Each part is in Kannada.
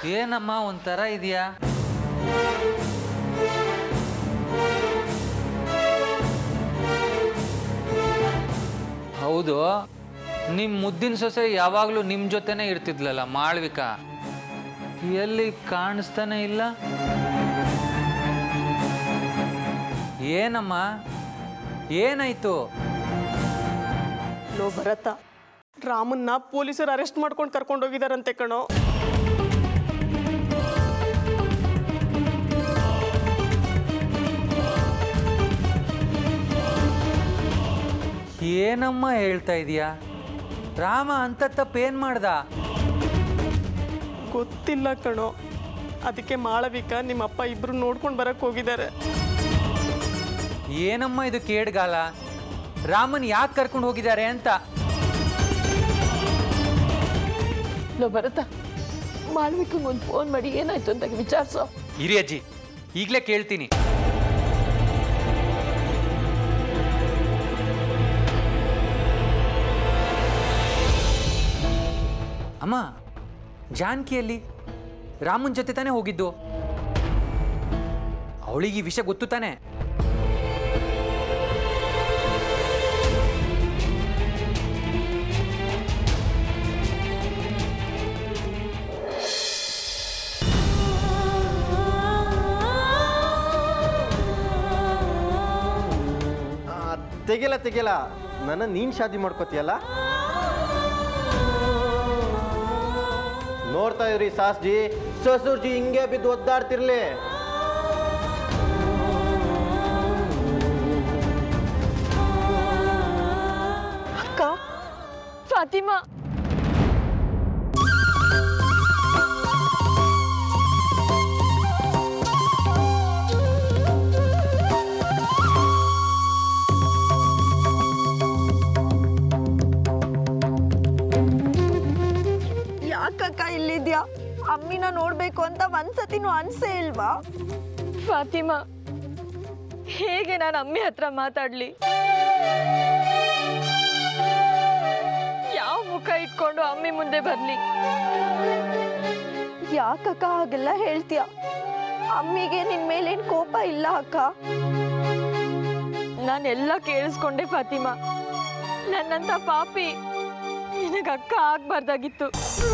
ಏನಮ್ಮ ಒಂಥರ ಇದೆಯಾ ಹೌದು ನಿಮ್ಮ ಮುದ್ದಿನ ಸೊಸೆ ಯಾವಾಗಲೂ ನಿಮ್ಮ ಜೊತೆನೇ ಇರ್ತಿದ್ಲಲ್ಲ ಮಾಳ್ವಿಕಾ ಎಲ್ಲಿ ಕಾಣಿಸ್ತಾನೆ ಇಲ್ಲ ಏನಮ್ಮ ಏನಾಯ್ತು ಲೋ ಭರತ ರಾಮನ್ನ ಪೊಲೀಸರು ಅರೆಸ್ಟ್ ಮಾಡ್ಕೊಂಡು ಕರ್ಕೊಂಡು ಹೋಗಿದಾರಂತೆ ಕಣೋ ಏನಮ್ಮ ಹೇಳ್ತಾ ಇದೀಯಾ ರಾಮ ಅಂತ ತಪ್ಪೇನು ಮಾಡ್ದ ಗೊತ್ತಿಲ್ಲ ಕಣೋ ಅದಕ್ಕೆ ಮಾಳವಿಕ ನಿಮ್ಮಪ್ಪ ಇಬ್ರು ನೋಡ್ಕೊಂಡು ಬರಕ್ ಹೋಗಿದ್ದಾರೆ ಏನಮ್ಮ ಇದು ಕೇಡ್ಗಾಲ ರಾಮನ್ ಯಾಕೆ ಕರ್ಕೊಂಡು ಹೋಗಿದ್ದಾರೆ ಅಂತ ಲೋ ಭರತ ಮಾಳ್ವಿಕಂಗೆ ಒಂದು ಫೋನ್ ಮಾಡಿ ಏನಾಯ್ತು ಅಂತ ವಿಚಾರಿಸೋ ಇರಿ ಅಜ್ಜಿ ಈಗಲೇ ಕೇಳ್ತೀನಿ ಅಮ್ಮ ಜಾನಕಿಯಲ್ಲಿ ರಾಮನ್ ಜೊತೆ ತಾನೇ ಹೋಗಿದ್ದು ಅವಳಿಗೆ ಈ ವಿಷಯ ಗೊತ್ತು ತಾನೆ ಆ, ತೆಗಿಲ ತೆಗಿಲ ನನ್ನ ನೀನ್ ಶಾದಿ ಮಾಡ್ಕೋತಿಯಲ್ಲ ನೋಡ್ತಾ ಇದ್ರಿ ಸಾಸ್ಜಿ ಸಸೂರ್ಜಿ ಹಿಂಗೆ ಬಿದ್ದು ಒದ್ದಾಡ್ತಿರ್ಲಿ ಅಕ್ಕ ಫಾತಿಮಾ ಯಾಕಕ್ಕ ಇಲ್ಲಿದ್ಯಾ ಅಮ್ಮಿನ ನೋಡ್ಬೇಕು ಅಂತ ಒಂದ್ಸತಿನೂ ಅನ್ಸೇ ಇಲ್ವಾ ಫಾತಿಮಾ ಹೇಗೆ ನಾನು ಅಮ್ಮಿ ಹತ್ರ ಮಾತಾಡ್ಲಿ ಯಾವ ಮುಖ ಇಟ್ಕೊಂಡು ಅಮ್ಮಿ ಮುಂದೆ ಬರ್ಲಿ ಯಾಕಕ್ಕ ಹಾಗೆಲ್ಲ ಹೇಳ್ತೀಯ ಅಮ್ಮಿಗೆ ನಿನ್ ಮೇಲೇನ್ ಕೋಪ ಇಲ್ಲ ಅಕ್ಕ ನಾನೆಲ್ಲ ಕೇಳಿಸ್ಕೊಂಡೆ ಫಾತಿಮಾ ನನ್ನಂತ ಪಾಪಿ ನಿನಗೆ ಅಕ್ಕ ಆಗ್ಬಾರ್ದಾಗಿತ್ತು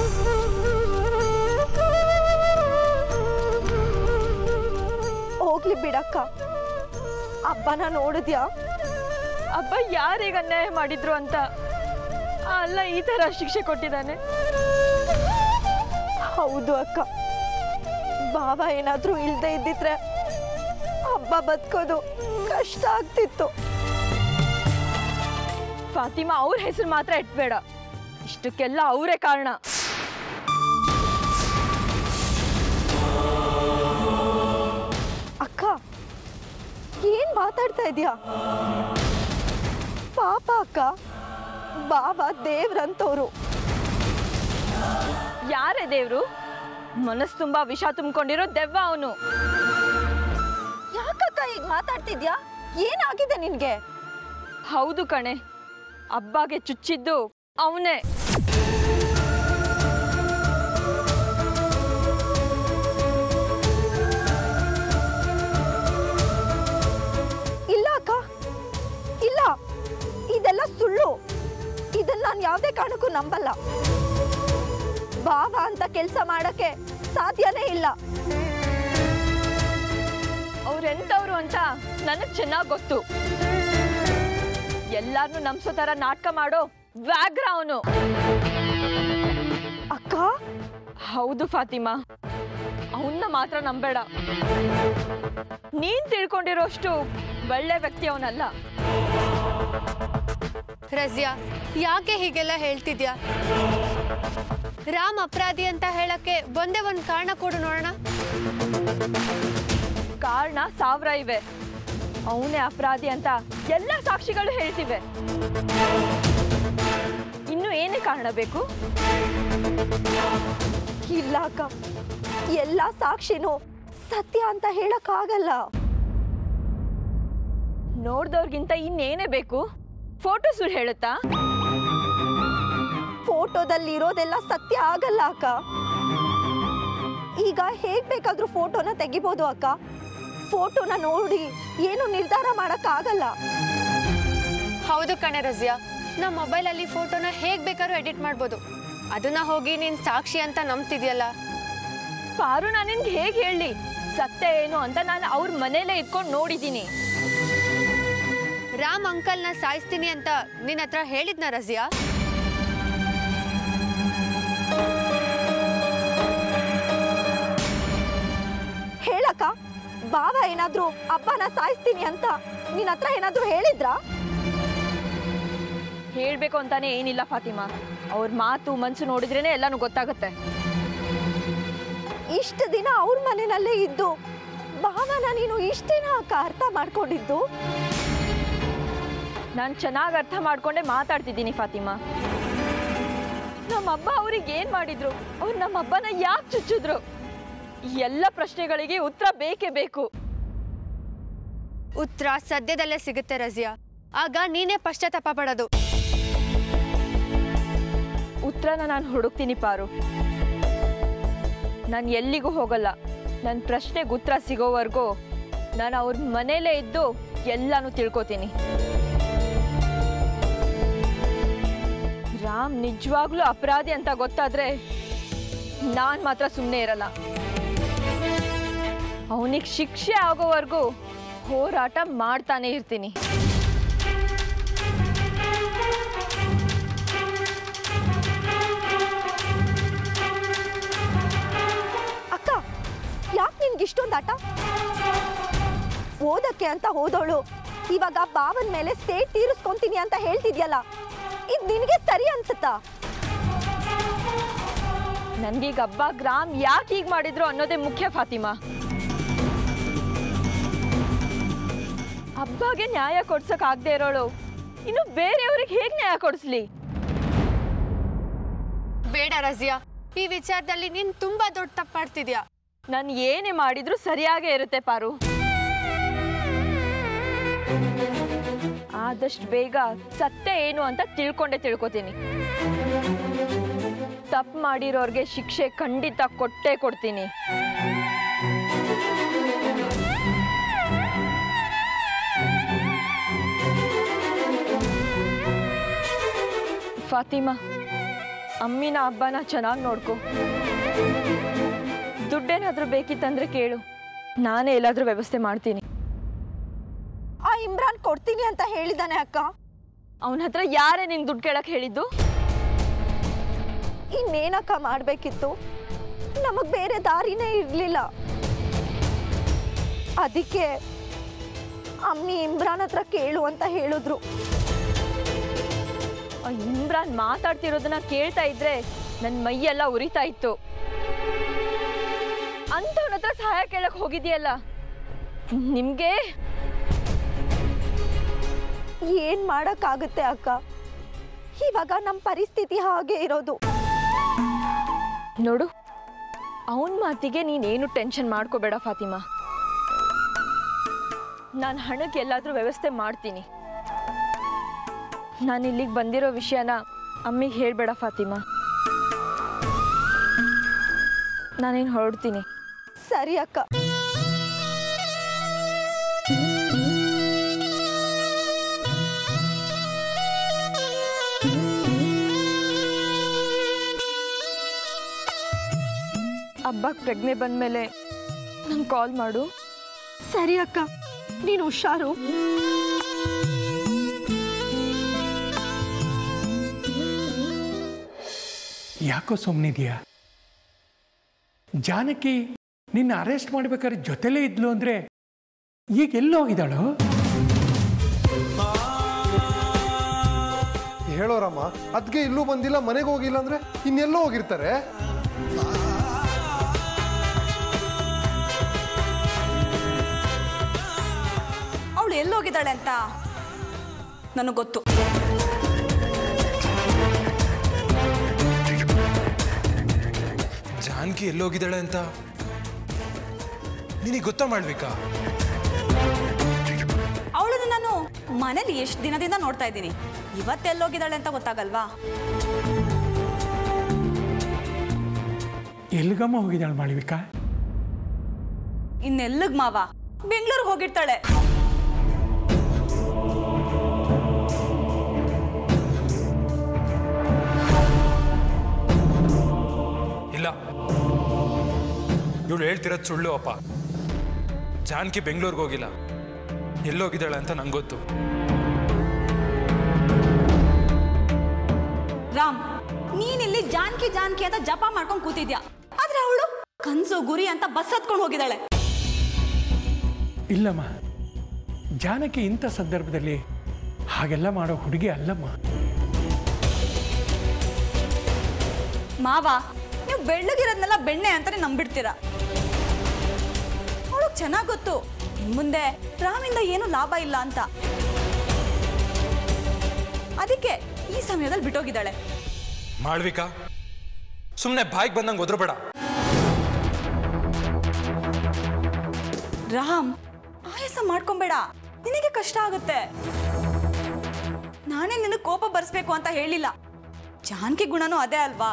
ಹೋಗ್ಲಿ ಬಿಡಕ್ಕ ಅಬ್ಬನ ನೋಡಿದ್ಯಾ ಅಬ್ಬ ಯಾರಿಗೆ ಅನ್ಯಾಯ ಮಾಡಿದ್ರು ಅಂತ ಆ ಅಲ್ಲ ಈ ತರ ಶಿಕ್ಷೆ ಕೊಟ್ಟಿದ್ದಾನೆ ಹೌದು ಅಕ್ಕ ಬಾವ ಏನಾದ್ರೂ ಇಲ್ದೇ ಇದ್ದಿದ್ರೆ ಹಬ್ಬ ಬದುಕೋದು ಕಷ್ಟ ಆಗ್ತಿತ್ತು ಫಾತಿಮಾ ಅವ್ರ ಹೆಸರು ಮಾತ್ರ ಇಟ್ಬೇಡ ಇಷ್ಟಕ್ಕೆಲ್ಲ ಅವರೇ ಕಾರಣ ಅಕ್ಕ ಏನ್ ಮಾತಾಡ್ತಾ ಇದೀಯಾ ಪಾಪ ಅಕ್ಕ ಬಾವ ದೇವ್ರಂತವ್ರು ಯಾರೇ ದೇವ್ರು ಮನಸ್ಸು ತುಂಬಾ ವಿಷ ತುಂಬಿಕೊಂಡಿರೋ ದೆವ್ವ ಅವನು ಯಾಕಕ್ಕ ಈಗ ಮಾತಾಡ್ತಿದ್ಯಾ ಏನಾಗಿದೆ ನಿನ್ಗೆ ಹೌದು ಕಣೆ ಅಬ್ಬಾಗೆ ಚುಚ್ಚಿದ್ದು ಅವನೇ ಇಲ್ಲ ಅಕ್ಕ ಇಲ್ಲ ಇದೆಲ್ಲ ಸುಳ್ಳು ಇದನ್ನ ನಾನು ಯಾವುದೇ ಕಾರಣಕ್ಕೂ ನಂಬಲ್ಲ ಬಾವ ಅಂತ ಕೆಲಸ ಮಾಡಕ್ಕೆ ಸಾಧ್ಯನೇ ಇಲ್ಲ ಅವ್ರೆಂತವ್ರು ಅಂತ ನನಗ್ ಚೆನ್ನಾಗ್ ಗೊತ್ತು ಎಲ್ಲಾರ್ನು ನಂಬ್ಸೋ ತರ ನಾಟಕ ಮಾಡೋ ವ್ಯಾಗ್ರ ಅವನು ಅಕ್ಕ ಹೌದು ಫಾತಿಮಾ ಅವನ್ನ ಮಾತ್ರ ನಂಬೇಡ ನೀನ್ ತಿಳ್ಕೊಂಡಿರೋಷ್ಟು ಒಳ್ಳೆ ವ್ಯಕ್ತಿ ಅವನಲ್ಲ ರಜಿಯಾ ಯಾಕೆ ಹೀಗೆಲ್ಲ ಹೇಳ್ತಿದ್ಯಾ ರಾಮ್ ಅಪರಾಧಿ ಅಂತ ಹೇಳಕ್ಕೆ ಒಂದೇ ಒಂದು ಕಾರಣ ಕೊಡು ನೋಡೋಣ ಕಾರಣ ಸಾವಿರ ಇವೆ ಅವನೇ ಅಪರಾಧಿ ಅಂತ ಎಲ್ಲ ಸಾಕ್ಷಿಗಳು ಹೇಳ್ತಿವೆ ಇನ್ನು ಏನೇ ಕಾರಣ ಬೇಕು ಇಲ್ಲ ಅಕ್ಕ ಎಲ್ಲ ಸಾಕ್ಷಿನೂ ಸತ್ಯ ಅಂತ ಹೇಳಕ್ಕಾಗಲ್ಲ ನೋಡ್ದವ್ರಿಗಿಂತ ಇನ್ನೇನೇ ಬೇಕು ಫೋಟೋ ಸುಳ್ಳು ಹೇಳುತ್ತಾ ಫೋಟೋದಲ್ಲಿ ಇರೋದೆಲ್ಲ ಸತ್ಯ ಆಗಲ್ಲ ಅಕ್ಕ ಈಗ ಹೇಗ್ ಬೇಕಾದ್ರೂ ಫೋಟೋನ ತೆಗಿಬೋದು ಅಕ್ಕ ಫೋಟೋನ ನೋಡಿ ಏನು ನಿರ್ಧಾರ ಮಾಡಕ್ಕಾಗಲ್ಲ ಹೌದು ಕಣೆ ರಜಿಯಾ ನಮ್ಮ ಮೊಬೈಲಲ್ಲಿ ಫೋಟೋನ ಹೇಗೆ ಬೇಕಾದ್ರೂ ಎಡಿಟ್ ಮಾಡ್ಬೋದು ಅದನ್ನ ಹೋಗಿ ನೀನು ಸಾಕ್ಷಿ ಅಂತ ನಂಬ್ತಿದ್ಯಲ್ಲ ಪಾರು ನಾನು ನಿನ್ಗೆ ಹೇಗೆ ಹೇಳಿ ಸತ್ಯ ಏನು ಅಂತ ನಾನು ಅವ್ರ ಮನೇಲೇ ಇಟ್ಕೊಂಡು ನೋಡಿದ್ದೀನಿ ರಾಮ್ ಅಂಕಲ್ನ ಸಾಯಿಸ್ತೀನಿ ಅಂತ ನಿನ್ನ ಹತ್ರ ಹೇಳಿದ್ನ ರಜಿಯಾ ಹೇಳಕ್ಕ ಬಾವ ಏನಾದ್ರೂ ಅಪ್ಪನ ಸಾಯಿಸ್ತೀನಿ ಅಂತ ನಿನ್ನ ಹತ್ರ ಏನಾದ್ರೂ ಹೇಳಿದ್ರಾ ಹೇಳ್ಬೇಕು ಅಂತಾನೆ ಏನಿಲ್ಲ ಫಾತಿಮಾ ಅವ್ರ ಮಾತು ಮನ್ಸು ನೋಡಿದ್ರೇನೆ ಎಲ್ಲಾನು ಗೊತ್ತಾಗುತ್ತೆ ಇಷ್ಟು ದಿನ ಅವ್ರ ಮನೆಯಲ್ಲೇ ಇದ್ದು ಭಾವನ ನೀನು ಇಷ್ಟೇನ ಅಕ್ಕ ಅರ್ಥ ಮಾಡ್ಕೊಂಡಿದ್ದು ನಾನು ಚೆನ್ನಾಗಿ ಅರ್ಥ ಮಾಡ್ಕೊಂಡೆ ಮಾತಾಡ್ತಿದ್ದೀನಿ ಫಾತಿಮಾ ನಮ್ಮಬ್ಬ ಅವ್ರಿಗೆ ಏನ್ ಮಾಡಿದ್ರು ಅವ್ರು ನಮ್ಮಬ್ಬನ ಯಾಕೆ ಚುಚ್ಚಿದ್ರು ಈ ಎಲ್ಲ ಪ್ರಶ್ನೆಗಳಿಗೆ ಉತ್ತರ ಬೇಕೇ ಬೇಕು ಉತ್ತರ ಸದ್ಯದಲ್ಲೇ ಸಿಗುತ್ತೆ ರಜಿಯಾ ಆಗ ನೀನೇ ಪಶ್ಚಾತ್ತಾಪ ಪಡೋದು ಉತ್ತರನ ನಾನು ಹುಡುಕ್ತೀನಿ ಪಾರು ನಾನು ಎಲ್ಲಿಗೂ ಹೋಗಲ್ಲ ನನ್ನ ಪ್ರಶ್ನೆಗೆ ಉತ್ತರ ಸಿಗೋವರೆಗೂ ನಾನು ಅವ್ರ ಮನೇಲೇ ಇದ್ದು ಎಲ್ಲಾನು ತಿಳ್ಕೊತೀನಿ ರಾಮ್ ನಿಜವಾಗ್ಲೂ ಅಪರಾಧಿ ಅಂತ ಗೊತ್ತಾದ್ರೆ ನಾನು ಮಾತ್ರ ಸುಮ್ಮನೆ ಇರಲ್ಲ ಅವನಿಗೆ ಶಿಕ್ಷೆ ಆಗೋವರೆಗೂ ಹೋರಾಟ ಮಾಡ್ತಾನೆ ಇರ್ತೀನಿ ಅಕ್ಕ ಯಾಕೆ ನಿನ್ಗೆ ಇಷ್ಟೊಂದು ಆಟ ಓದಕ್ಕೆ ಅಂತ ಹೋದವಳು ಇವಾಗ ಬಾವನ್ ಮೇಲೆ ಸ್ಟೇಟ್ ತೀರಿಸ್ಕೊಂತೀನಿ ಅಂತ ಹೇಳ್ತಿದ್ಯಲ್ಲ ಇದು ನಿನಗೆ ಸರಿ ಅನ್ಸುತ್ತಾ ನನ್ಗೀಗ ಹಬ್ಬ ಗ್ರಾಮ್ ಯಾಕೆ ಹೀಗೆ ಮಾಡಿದ್ರು ಅನ್ನೋದೇ ಮುಖ್ಯ ಫಾತಿಮಾ ಹಬ್ಬಗೆ ನ್ಯಾಯ ಕೊಡ್ಸಕ್ ಆಗದೆ ಇರೋಳು ಇನ್ನು ಬೇರೆಯವ್ರಿಗೆ ಹೇಗೆ ನ್ಯಾಯ ಕೊಡಿಸ್ಲಿ ಬೇಡ ರಜಿಯಾ ಈ ವಿಚಾರದಲ್ಲಿ ನೀನ್ ತುಂಬಾ ದೊಡ್ಡ ತಪ್ಪು ಮಾಡ್ತಿದ್ಯಾ ನಾನು ಏನೇ ಮಾಡಿದ್ರು ಸರಿಯಾಗೇ ಇರುತ್ತೆ ಪಾರು ಆದಷ್ಟು ಬೇಗ ಸತ್ಯ ಏನು ಅಂತ ತಿಳ್ಕೊಂಡೆ ತಿಳ್ಕೊತೀನಿ ತಪ್ಪು ಮಾಡಿರೋರ್ಗೆ ಶಿಕ್ಷೆ ಖಂಡಿತ ಕೊಟ್ಟೇ ಕೊಡ್ತೀನಿ ಫಾತಿಮಾ ಅಮ್ಮಿನ ಹಬ್ಬನ ಚೆನ್ನಾಗಿ ನೋಡ್ಕೊ ದುಡ್ಡೇನಾದ್ರೂ ಬೇಕಿತ್ತಂದ್ರೆ ಕೇಳು ನಾನೇ ಎಲ್ಲಾದ್ರೂ ವ್ಯವಸ್ಥೆ ಮಾಡ್ತೀನಿ ಆ ಇಮ್ರಾನ್ ಕೊಡ್ತೀನಿ ಅಂತ ಹೇಳಿದಾನೆ ಅಕ್ಕ ಅವನ ಹತ್ರ ಯಾರೇ ನಿನ್ ದುಡ್ಡು ಕೇಳಕ್ ಹೇಳಿದ್ದು ಇನ್ನೇನಕ್ಕ ಮಾಡ್ಬೇಕಿತ್ತು ನಮಗ್ ಬೇರೆ ದಾರಿನೇ ಇರ್ಲಿಲ್ಲ ಅದಕ್ಕೆ ಅಮ್ಮಿ ಇಮ್ರಾನ್ ಹತ್ರ ಕೇಳು ಅಂತ ಹೇಳಿದ್ರು ಆ ಇಮ್ರಾನ್ ಮಾತಾಡ್ತಿರೋದನ್ನ ಕೇಳ್ತಾ ಇದ್ರೆ ನನ್ನ ಮೈಯೆಲ್ಲ ಉರಿತಾ ಇತ್ತು ಅಂತವನ ಹತ್ರ ಸಹಾಯ ಕೇಳಕ್ ಹೋಗಿದ್ಯಲ್ಲ ನಿಮ್ಗೆ ಏನ್ ಮಾಡಕ್ಕಾಗುತ್ತೆ ಅಕ್ಕ ಇವಾಗ ನಮ್ಮ ಪರಿಸ್ಥಿತಿ ಹಾಗೆ ಇರೋದು ನೋಡು ಅವನ ಮಾತಿಗೆ ನೀನೇನು ಟೆನ್ಷನ್ ಮಾಡ್ಕೋಬೇಡ ಫಾತಿಮಾ ನಾನು ಹಣಕ್ಕೆ ಎಲ್ಲಾದ್ರೂ ವ್ಯವಸ್ಥೆ ಮಾಡ್ತೀನಿ ನಾನು ಇಲ್ಲಿಗೆ ಬಂದಿರೋ ವಿಷಯನ ಅಮ್ಮಿಗೆ ಹೇಳ್ಬೇಡ ಫಾತಿಮಾ ನಾನೇನು ಹೊರಡ್ತೀನಿ ಸರಿ ಅಕ್ಕ ಹಬ್ಬಕ್ಕೆ ಪ್ರಜ್ಞೆ ಬಂದಮೇಲೆ ನಂಗೆ ಕಾಲ್ ಮಾಡು ಸರಿ ಅಕ್ಕ ನೀನು ಹುಷಾರು ಯಾಕೋ ಸುಮ್ಮನಿದೆಯಾ ಜಾನಕಿ ನಿನ್ನ ಅರೆಸ್ಟ್ ಮಾಡ್ಬೇಕಾದ್ರೆ ಜೊತೆಲೇ ಇದ್ಲು ಅಂದ್ರೆ ಈಗ ಎಲ್ಲೋ ಹೋಗಿದ್ದಾಳು ಹೇಳೋರಮ್ಮ ಅದಕ್ಕೆ ಇಲ್ಲೂ ಬಂದಿಲ್ಲ ಮನೆಗೆ ಹೋಗಿಲ್ಲ ಅಂದ್ರೆ ಇನ್ನೆಲ್ಲೋ ಹೋಗಿರ್ತಾರೆ ಅವಳು ಎಲ್ಲೋಗಿದ್ದಾಳೆ ಅಂತ ನನಗೆ ಗೊತ್ತು ಜಾನ್ಕಿ ಎಲ್ಲೋಗಿದ್ದಾಳೆ ಅಂತ ನಿನಗೆ ಗೊತ್ತಾ ಮಾಡ್ಬೇಕಾ ಅವಳನ್ನು ನಾನು ಮನೇಲಿ ಎಷ್ಟು ದಿನದಿಂದ ನೋಡ್ತಾ ಇದ್ದೀನಿ ಇವತ್ತೆಲ್ಲೋಗಿದ್ದಾಳೆ ಅಂತ ಗೊತ್ತಾಗಲ್ವಾ ಎಲ್ಲಿಗಮ್ಮ ಹೋಗಿದ್ದಾಳೆ ಮಾಳವಿಕಾ ಇನ್ನೆಲ್ಲಗ್ ಮಾವ ಬೆಂಗಳೂರಿಗೆ ಹೋಗಿರ್ತಾಳೆ ಇಲ್ಲ ಇವಳು ಹೇಳ್ತಿರೋದು ಸುಳ್ಳು ಅಪ್ಪ ಜಾನಕಿ ಬೆಂಗಳೂರಿಗೆ ಹೋಗಿಲ್ಲ ಎಲ್ಲೋಗಿದ್ದಾಳೆ ಅಂತ ನಂಗೆ ಗೊತ್ತು ರಾಮ್ ನೀನಿಲ್ಲಿ ಜಾನ್ಕಿ ಜಾನ್ಕಿ ಅಂತ ಜಪ ಮಾಡ್ಕೊಂಡು ಕೂತಿದ್ಯಾ ಆದ್ರೆ ಅವಳು ಕನ್ಸು ಗುರಿ ಅಂತ ಬಸ್ ಹತ್ಕೊಂಡು ಹೋಗಿದ್ದಾಳೆ ಇಲ್ಲಮ್ಮ ಜಾನಕಿ ಇಂಥ ಸಂದರ್ಭದಲ್ಲಿ ಹಾಗೆಲ್ಲ ಮಾಡೋ ಹುಡುಗಿ ಅಲ್ಲಮ್ಮ ಮಾವ ನೀವು ಬೆಳ್ಳಗಿರೋದ್ನೆಲ್ಲ ಬೆಣ್ಣೆ ಅಂತಾನೆ ನಂಬಿಡ್ತೀರಾ ಅವಳು ಚೆನ್ನಾಗ್ ಗೊತ್ತು ಇನ್ ಮುಂದೆ ರಾಮಿಂದ ಏನು ಲಾಭ ಇಲ್ಲ ಅಂತ ಅದಕ್ಕೆ ಈ ಸಮಯದಲ್ಲಿ ಬಿಟ್ಟೋಗಿದ್ದಾಳೆ ಮಾಳ್ವಿಕಾ ಸುಮ್ಮನೆ ಬಾಯಿಗೆ ಬಂದಂಗೆ ಒದ್ರಬೇಡ ರಾಮ್ ಆಯಾಸ ಮಾಡ್ಕೊಂಬೇಡ ನಿನಗೆ ಕಷ್ಟ ಆಗುತ್ತೆ ನಾನೇ ನಿನಗೆ ಕೋಪ ಬರ್ಸ್ಬೇಕು ಅಂತ ಹೇಳಿಲ್ಲ ಜಾನಕಿ ಗುಣನೂ ಅದೇ ಅಲ್ವಾ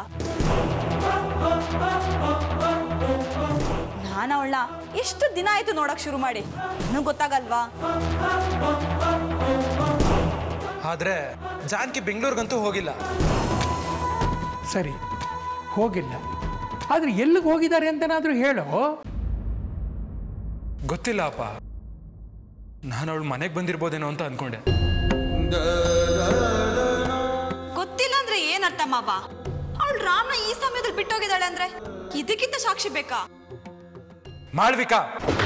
ನಾನು ಅವಳ ಎಷ್ಟು ದಿನ ಆಯ್ತು ನೋಡಕ್ ಶುರು ಮಾಡಿ ನನಗೆ ಗೊತ್ತಾಗಲ್ವಾ ಆದ್ರೆ ಜಾನಕಿ ಬೆಂಗಳೂರಿಗಂತೂ ಹೋಗಿಲ್ಲ ಸರಿ ಹೋಗಿಲ್ಲ ಆದರೆ ಎಲ್ಲಿಗೆ ಹೋಗಿದ್ದಾರೆ ಅಂತನಾದರೂ ಹೇಳೋ ಗೊತ್ತಿಲ್ಲ ಅಪ್ಪ ನಾನು ಅವಳು ಮನೆಗೆ ಬಂದಿರ್ಬೋದೇನೋ ಅಂತ ಅನ್ಕೊಂಡೆ ಗೊತ್ತಿಲ್ಲ ಅಂದ್ರೆ ಏನರ್ಥ ಮಾವ ಅವಳು ರಾಮ್ನ ಈ ಸಮಯದಲ್ಲಿ ಬಿಟ್ಟೋಗಿದ್ದಾಳೆ ಅಂದ್ರೆ ಇದಕ್ಕಿಂತ ಸಾಕ್ಷಿ ಬೇಕಾ ಮಾಳ್ವಿಕಾ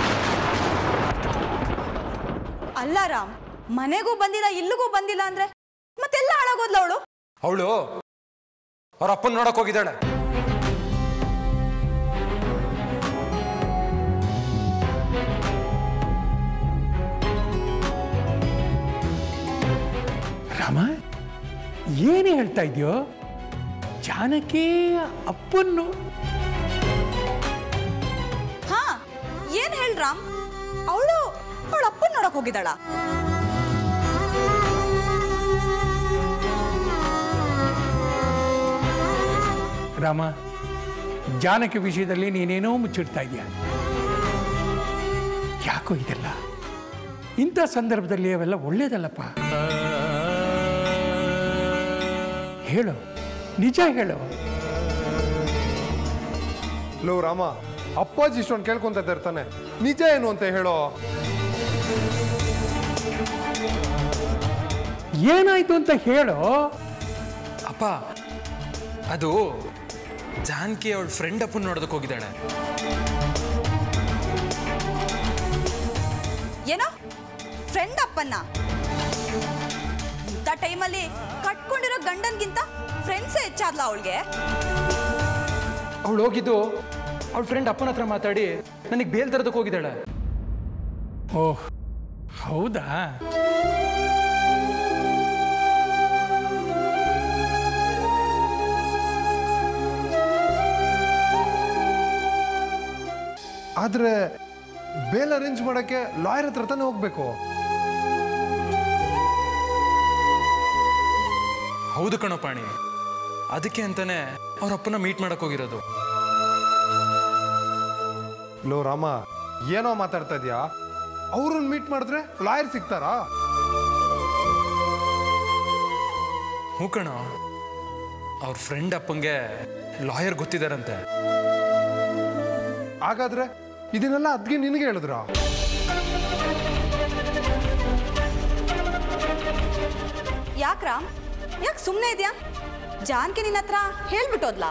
ಅಲ್ಲ ರಾಮ್ ಮನೆಗೂ ಬಂದಿಲ್ಲ ಇಲ್ಲಿಗೂ ಬಂದಿಲ್ಲ ಅಂದ್ರೆ ಮತ್ತೆಲ್ಲ ಹಾಳಾಗೋದ್ಲ ಅವಳು ಅವಳು ಅವ್ರ ಅಪ್ಪನ ನೋಡಕ್ ಹೋಗಿದ್ದಾಳೆ ರಾಮ ಏನು ಹೇಳ್ತಾ ಇದೆಯೋ ಜಾನಕಿ ಅಪ್ಪನ್ನು ಹಾ ಏನ್ ಹೇಳ್ ರಾಮ್ ಅವಳು ಅವಳ ಅಪ್ಪನ್ ನೋಡಕ್ ಹೋಗಿದ್ದಾಳ ರಾಮ ಜಾನಕಿ ವಿಷಯದಲ್ಲಿ ನೀನೇನೋ ಮುಚ್ಚಿಡ್ತಾ ಇದೆಯಾ ಯಾಕೋ ಇದೆಲ್ಲ ಇಂಥ ಸಂದರ್ಭದಲ್ಲಿ ಅವೆಲ್ಲ ಒಳ್ಳೇದಲ್ಲಪ್ಪ ಹೇಳು ನಿಜ ಹೇಳು ಲೋ ರಾಮ ಅಪ್ಪಾಜಿ ಇಷ್ಟೊಂದು ಕೇಳ್ಕೊಂತ ಇರ್ತಾನೆ ನಿಜ ಏನು ಅಂತ ಹೇಳೋ ಏನಾಯ್ತು ಅಂತ ಹೇಳು ಅಪ್ಪ ಅದು ಜಾನಕಿ ಅವಳ ಫ್ರೆಂಡ್ ಅಪ್ಪನ ನೋಡೋದಕ್ಕೆ ಹೋಗಿದ್ದಾಳೆ ಏನೋ ಫ್ರೆಂಡ್ ಅಪ್ಪನ್ನ ಇಂಥ ಟೈಮಲ್ಲಿ ಕಟ್ಕೊಂಡಿರೋ ಗಂಡನ್ಗಿಂತ ಫ್ರೆಂಡ್ಸೇ ಹೆಚ್ಚಾದ್ಲ ಅವಳಿಗೆ ಅವಳು ಹೋಗಿದ್ದು ಅವಳ ಫ್ರೆಂಡ್ ಅಪ್ಪನ ಹತ್ರ ಮಾತಾಡಿ ನನಗೆ ಬೇಲ್ ತರದಕ್ಕೆ ಹೋಗಿದ್ದಾಳೆ ಓಹ್ ಹೌದಾ ಆದ್ರೆ ಬೇಲ್ ಅರೇಂಜ್ ಮಾಡಕ್ಕೆ ಲಾಯರ್ ಹತ್ರ ತಾನೇ ಹೋಗ್ಬೇಕು ಹೌದು ಕಣೋ ಪಾಣಿ ಅದಕ್ಕೆ ಅಂತಾನೆ ಅವ್ರ ಅಪ್ಪನ ಮೀಟ್ ಮಾಡಕ್ ಹೋಗಿರೋದು ಲೋ ರಾಮ ಏನೋ ಮಾತಾಡ್ತಾ ಇದೀಯಾ ಅವ್ರನ್ನ ಮೀಟ್ ಮಾಡಿದ್ರೆ ಲಾಯರ್ ಸಿಗ್ತಾರಾ ಹ್ಞೂ ಕಣೋ ಅವ್ರ ಫ್ರೆಂಡ್ ಅಪ್ಪಂಗೆ ಲಾಯರ್ ಗೊತ್ತಿದಾರಂತೆ ಹಾಗಾದ್ರೆ ಇದನ್ನೆಲ್ಲ ಅದ್ಗೆ ನಿನಗೆ ಹೇಳಿದ್ರ ಯಾಕ್ ರಾಮ್ ಯಾಕೆ ಸುಮ್ಮನೆ ಇದೆಯಾ ಜಾನ್ಕಿ ನಿನ್ನ ಹತ್ರ ಹೇಳ್ಬಿಟ್ಟೋದ್ಲಾ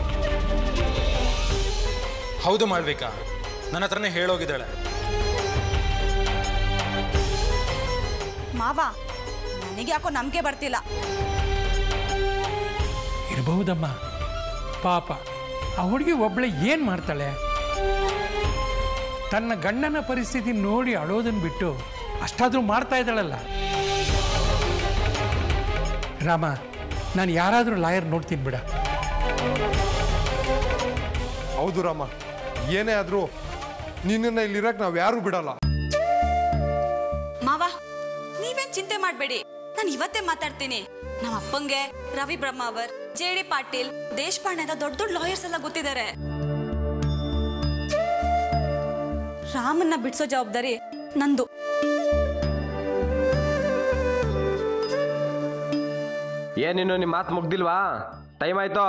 ಹೌದು ಮಾಡ್ಬೇಕಾ ನನ್ನ ಹತ್ರನೇ ಹೇಳೋಗಿದ್ದಾಳೆ ಮಾವ ನನಗೆ ಯಾಕೋ ನಂಬಿಕೆ ಬರ್ತಿಲ್ಲ ಇರಬಹುದಮ್ಮ ಪಾಪ ಆ ಹುಡುಗಿ ಒಬ್ಳೆ ಏನು ಮಾಡ್ತಾಳೆ ತನ್ನ ಗಂಡನ ಪರಿಸ್ಥಿತಿ ನೋಡಿ ಅಳೋದನ್ನು ಬಿಟ್ಟು ಅಷ್ಟಾದರೂ ಮಾಡ್ತಾ ಇದ್ದಾಳಲ್ಲ ರಾಮ ನಾನು ಯಾರಾದರೂ ಲಾಯರ್ ನೋಡ್ತೀನಿ ಬಿಡ ಹೌದು ರಾಮ ಏನೇ ಆದ್ರೂ ನಿನ್ನನ್ನ ಇಲ್ಲಿರಕ್ ನಾವ್ ಯಾರು ಬಿಡಲ್ಲ ಮಾವ ನೀವೇನ್ ಚಿಂತೆ ಮಾಡಬೇಡಿ ನಾನು ಇವತ್ತೇ ಮಾತಾಡ್ತೀನಿ ನಮ್ಮ ಅಪ್ಪಂಗೆ ರವಿ ಬ್ರಹ್ಮಾವರ್ ಜೆ ಡಿ ಪಾಟೀಲ್ ದೇಶಪಾಂಡೆ ಅಂತ ದೊಡ್ಡ ದೊಡ್ಡ ಲಾಯರ್ಸ್ ಎಲ್ಲ ಗೊತ್ತಿದ್ದಾರೆ ರಾಮನ್ನ ಬಿಡಿಸೋ ಜವಾಬ್ದಾರಿ ನಂದು ಏನಿನ್ನು ನಿಮ್ಮ ಮಾತು ಮುಗ್ದಿಲ್ವಾ ಟೈಮ್ ಆಯ್ತು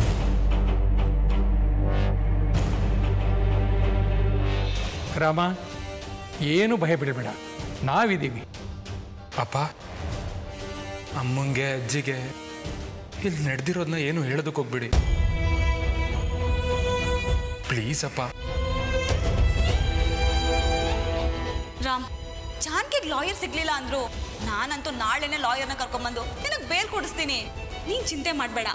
ರಾಮ ಏನು ಭಯ ಬಿಡಬೇಡ ನಾವಿದ್ದೀವಿ ಅಪ್ಪ ಅಮ್ಮಂಗೆ ಅಜ್ಜಿಗೆ ಇಲ್ಲಿ ನಡೆದಿರೋದನ್ನ ಏನು ಹೇಳೋದಕ್ಕೆ ಹೋಗ್ಬಿಡಿ ಪ್ಲೀಸ್ ಅಪ್ಪ ರಾಮ್ ಜಾನ್ಕಿಗೆ ಲಾಯರ್ ಸಿಗ್ಲಿಲ್ಲ ಅಂದ್ರು ನಾನಂತೂ ನಾಳೆನೆ ಲಾಯರ್ನ ಕರ್ಕೊಂಬಂದು ನಿನಗೆ ಬೇಲ್ ಕೊಡಿಸ್ತೀನಿ ನೀನ್ ಚಿಂತೆ ಮಾಡಬೇಡ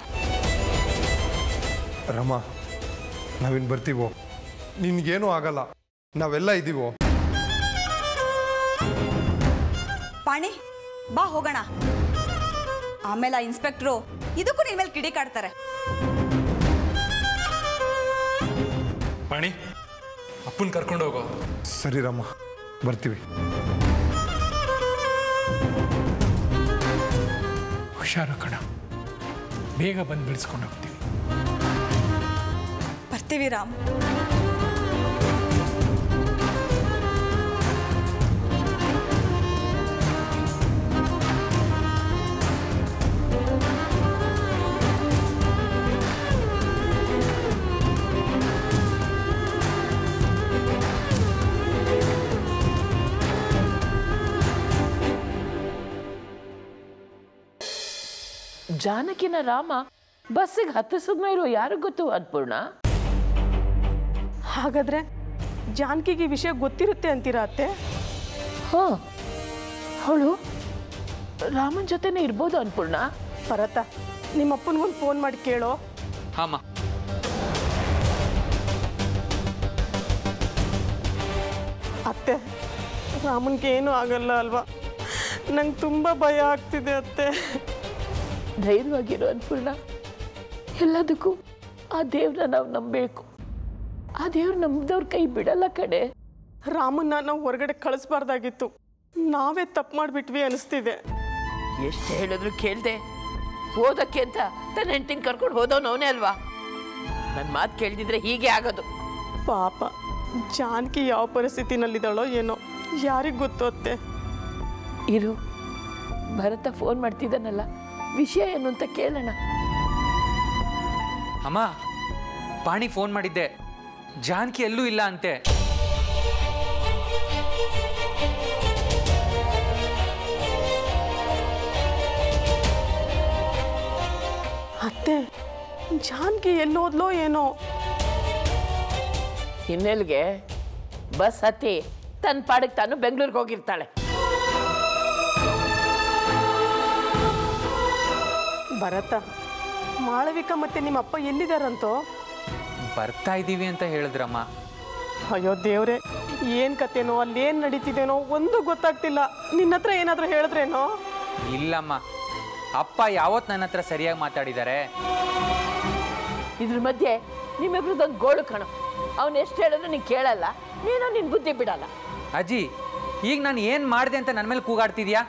ರಮ ನಾವಿನ್ ಬರ್ತೀವೋ ನಿನ್ಗೇನೂ ಆಗಲ್ಲ ನಾವೆಲ್ಲ ಇದ್ದೀವೋ ಪಾಣಿ ಬಾ ಹೋಗೋಣ ಆಮೇಲೆ ಆ ಇನ್ಸ್ಪೆಕ್ಟ್ರು ಇದಕ್ಕೂ ನಿನ್ ಮೇಲೆ ಕಿಡಿ ಕಾಡ್ತಾರೆ ಪಾಣಿ ಅಪ್ಪನ ಕರ್ಕೊಂಡು ಹೋಗೋ ಸರಿ ರಮ್ಮ ಬರ್ತೀವಿ ಹುಷಾರು ಕಣ ಬೇಗ ಬಂದು ಬಿಡಿಸ್ಕೊಂಡು ಹೋಗ್ತೀವಿ ಬರ್ತೀವಿ ರಾಮ್ ಜಾನಕಿನ ರಾಮ ಬಸ್ಸಿಗೆ ಹತ್ತಿಸಿದ ಮೇಲೂ ಯಾರಿಗ್ ಗೊತ್ತು ಅನ್ಪೂರ್ಣ ಹಾಗಾದ್ರೆ ಜಾನಕಿಗೆ ಈ ವಿಷಯ ಗೊತ್ತಿರುತ್ತೆ ಅಂತೀರಾ ಅತ್ತೆ ಹಾ ಅವಳು ರಾಮನ್ ಜೊತೆನೇ ಇರ್ಬೋದು ಅನ್ಪೂರ್ಣ ಭರತ ನಿಮ್ಮ ಅಪ್ಪನಿಗೊಂದು ಫೋನ್ ಮಾಡಿ ಕೇಳೋ ಹಾಂ ಅತ್ತೆ ರಾಮನ್ಗೆ ಏನೂ ಆಗಲ್ಲ ಅಲ್ವಾ ನಂಗೆ ತುಂಬ ಭಯ ಆಗ್ತಿದೆ ಅತ್ತೆ ಧೈರ್ಯವಾಗಿರೋ ಅನ್ಪೂರ್ಣ ಎಲ್ಲದಕ್ಕೂ ಆ ದೇವ್ರನ್ನ ನಾವು ನಂಬಬೇಕು ಆ ದೇವ್ರು ನಮ್ದವ್ರ ಕೈ ಬಿಡಲ್ಲ ಕಡೆ ರಾಮನ್ನ ನಾವು ಹೊರಗಡೆ ಕಳಿಸ್ಬಾರ್ದಾಗಿತ್ತು ನಾವೇ ತಪ್ಪು ಮಾಡಿಬಿಟ್ವಿ ಅನಿಸ್ತಿದೆ ಎಷ್ಟು ಹೇಳಿದ್ರು ಕೇಳ್ದೆ ಓದಕ್ಕೆ ಅಂತ ತನ್ನ ಹೆಂಡ್ತಿನ ಕರ್ಕೊಂಡು ಹೋದವನು ಅವನೇ ಅಲ್ವಾ ನನ್ನ ಮಾತು ಕೇಳ್ದಿದ್ರೆ ಹೀಗೆ ಆಗೋದು ಪಾಪ ಜಾನಕಿ ಯಾವ ಪರಿಸ್ಥಿತಿನಲ್ಲಿದ್ದಾಳೋ ಏನೋ ಯಾರಿಗೆ ಗೊತ್ತು ಅತ್ತೆ ಇರು ಭರತ ಫೋನ್ ಮಾಡ್ತಿದ್ದಾನಲ್ಲ ವಿಷಯ ಏನು ಅಂತ ಕೇಳೋಣ ಅಮ್ಮ ಪಾಣಿ ಫೋನ್ ಮಾಡಿದ್ದೆ ಜಾನ್ಕಿ ಎಲ್ಲೂ ಇಲ್ಲ ಅಂತೆ ಅತ್ತೆ ಜಾನಕಿ ಎಲ್ಲೋದ್ಲೋ ಏನೋ ಹಿನ್ನೆಲ್ಗೆ ಬಸ್ ಹತ್ತಿ ತನ್ನ ಪಾಡಿಗೆ ತಾನು ಬೆಂಗಳೂರಿಗೆ ಹೋಗಿರ್ತಾಳೆ ಭರತ ಮಾಳವಿಕ ಮತ್ತೆ ನಿಮ್ಮ ಅಪ್ಪ ಎಲ್ಲಿದಾರಂತೋ ಬರ್ತಾ ಇದ್ದೀವಿ ಅಂತ ಹೇಳಿದ್ರಮ್ಮ ಅಯ್ಯೋ ದೇವ್ರೆ ಏನ್ ಕತೆನೋ ಅಲ್ಲಿ ಏನ್ ನಡೀತಿದೇನೋ ಒಂದು ಗೊತ್ತಾಗ್ತಿಲ್ಲ ನಿನ್ನ ಹತ್ರ ಏನಾದ್ರೂ ಹೇಳಿದ್ರೇನೋ ಇಲ್ಲಮ್ಮ ಅಪ್ಪ ಯಾವತ್ತು ನನ್ನ ಹತ್ರ ಸರಿಯಾಗಿ ಮಾತಾಡಿದ್ದಾರೆ ಇದ್ರ ಮಧ್ಯೆ ನಿಮ್ಮಿಬ್ರದ್ದೊಂದು ಗೋಳು ಕಣು ಅವನು ಎಷ್ಟು ಹೇಳಿದ್ರು ನೀನು ಕೇಳಲ್ಲ ನೀನು ನಿನ್ನ ಬುದ್ಧಿ ಬಿಡಲ್ಲ ಅಜ್ಜಿ ಈಗ ನಾನು ಏನು ಮಾಡಿದೆ ಅಂತ ನನ್ನ ಮೇಲೆ ಕೂಗಾಡ್ತಿದ್ಯಾ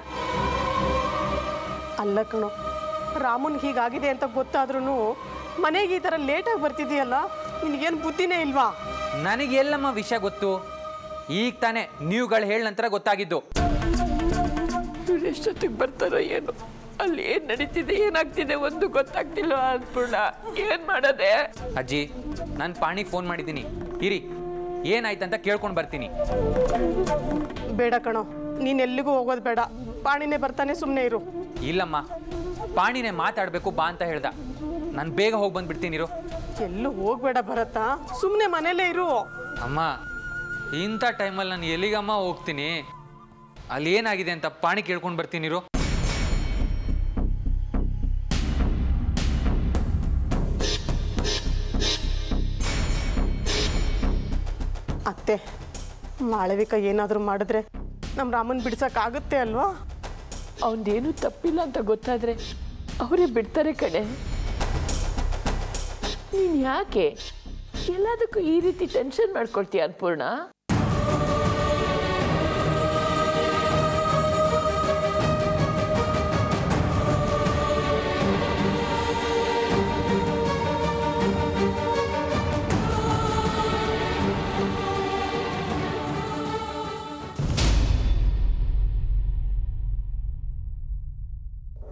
ಅಲ್ಲ ಕಣೋ ರಾಮನ್ ಹೀಗಾಗಿದೆ ಅಂತ ಗೊತ್ತಾದ್ರೂ ಮನೆಗೆ ಈ ಥರ ಲೇಟಾಗಿ ಬರ್ತಿದೆಯಲ್ಲ ನಿನಗೇನು ಬುದ್ಧಿನೇ ಇಲ್ವಾ ನನಗೆ ಎಲ್ಲಮ್ಮ ವಿಷಯ ಗೊತ್ತು ಈಗ ತಾನೇ ನೀವುಗಳು ಹೇಳ ನಂತರ ಗೊತ್ತಾಗಿದ್ದು ಇವ್ರು ಎಷ್ಟೊತ್ತಿಗೆ ಬರ್ತಾರೋ ಏನು ಅಲ್ಲಿ ಏನು ನಡೀತಿದೆ ಏನಾಗ್ತಿದೆ ಒಂದು ಗೊತ್ತಾಗ್ತಿಲ್ಲ ಅನ್ಪೂರ್ಣ ಏನು ಮಾಡೋದೆ ಅಜ್ಜಿ ನಾನು ಪಾಣಿಗೆ ಫೋನ್ ಮಾಡಿದ್ದೀನಿ ಇರಿ ಏನಾಯ್ತಂತ ಕೇಳ್ಕೊಂಡು ಬರ್ತೀನಿ ಬೇಡ ಕಣೋ ನೀನು ಎಲ್ಲಿಗೂ ಹೋಗೋದು ಬೇಡ ಪಾಣಿನೇ ಬರ್ತಾನೆ ಸುಮ್ಮನೆ ಇರು ಇಲ್ಲಮ್ಮ ಪಾಣಿನೇ ಮಾತಾಡಬೇಕು ಬಾ ಅಂತ ಹೇಳ್ದ ನಾನು ಬೇಗ ಹೋಗಿ ಬಂದ್ಬಿಡ್ತೀನಿ ಇರು ಎಲ್ಲೂ ಹೋಗ್ಬೇಡ ಭರತ ಸುಮ್ಮನೆ ಮನೇಲೇ ಇರು ಅಮ್ಮ ಇಂಥ ಟೈಮಲ್ಲಿ ನಾನು ಎಲ್ಲಿಗಮ್ಮ ಹೋಗ್ತೀನಿ ಅಲ್ಲಿ ಏನಾಗಿದೆ ಅಂತ ಪಾಣಿ ಕೇಳ್ಕೊಂಡು ಬರ್ತೀನಿ ಇರು ಅತ್ತೆ ಮಾಳವಿಕ ಏನಾದರೂ ಮಾಡಿದ್ರೆ ನಮ್ಮ ರಾಮನ್ ಬಿಡ್ಸಕ್ಕಾಗುತ್ತೆ ಅಲ್ವಾ ಅವನದೇನು ತಪ್ಪಿಲ್ಲ ಅಂತ ಗೊತ್ತಾದ್ರೆ ಅವರೇ ಬಿಡ್ತಾರೆ ಕಣೆ ನೀನು ಯಾಕೆ ಎಲ್ಲದಕ್ಕೂ ಈ ರೀತಿ ಟೆನ್ಷನ್ ಮಾಡ್ಕೊಳ್ತೀಯ ಅನ್ಪೂರ್ಣ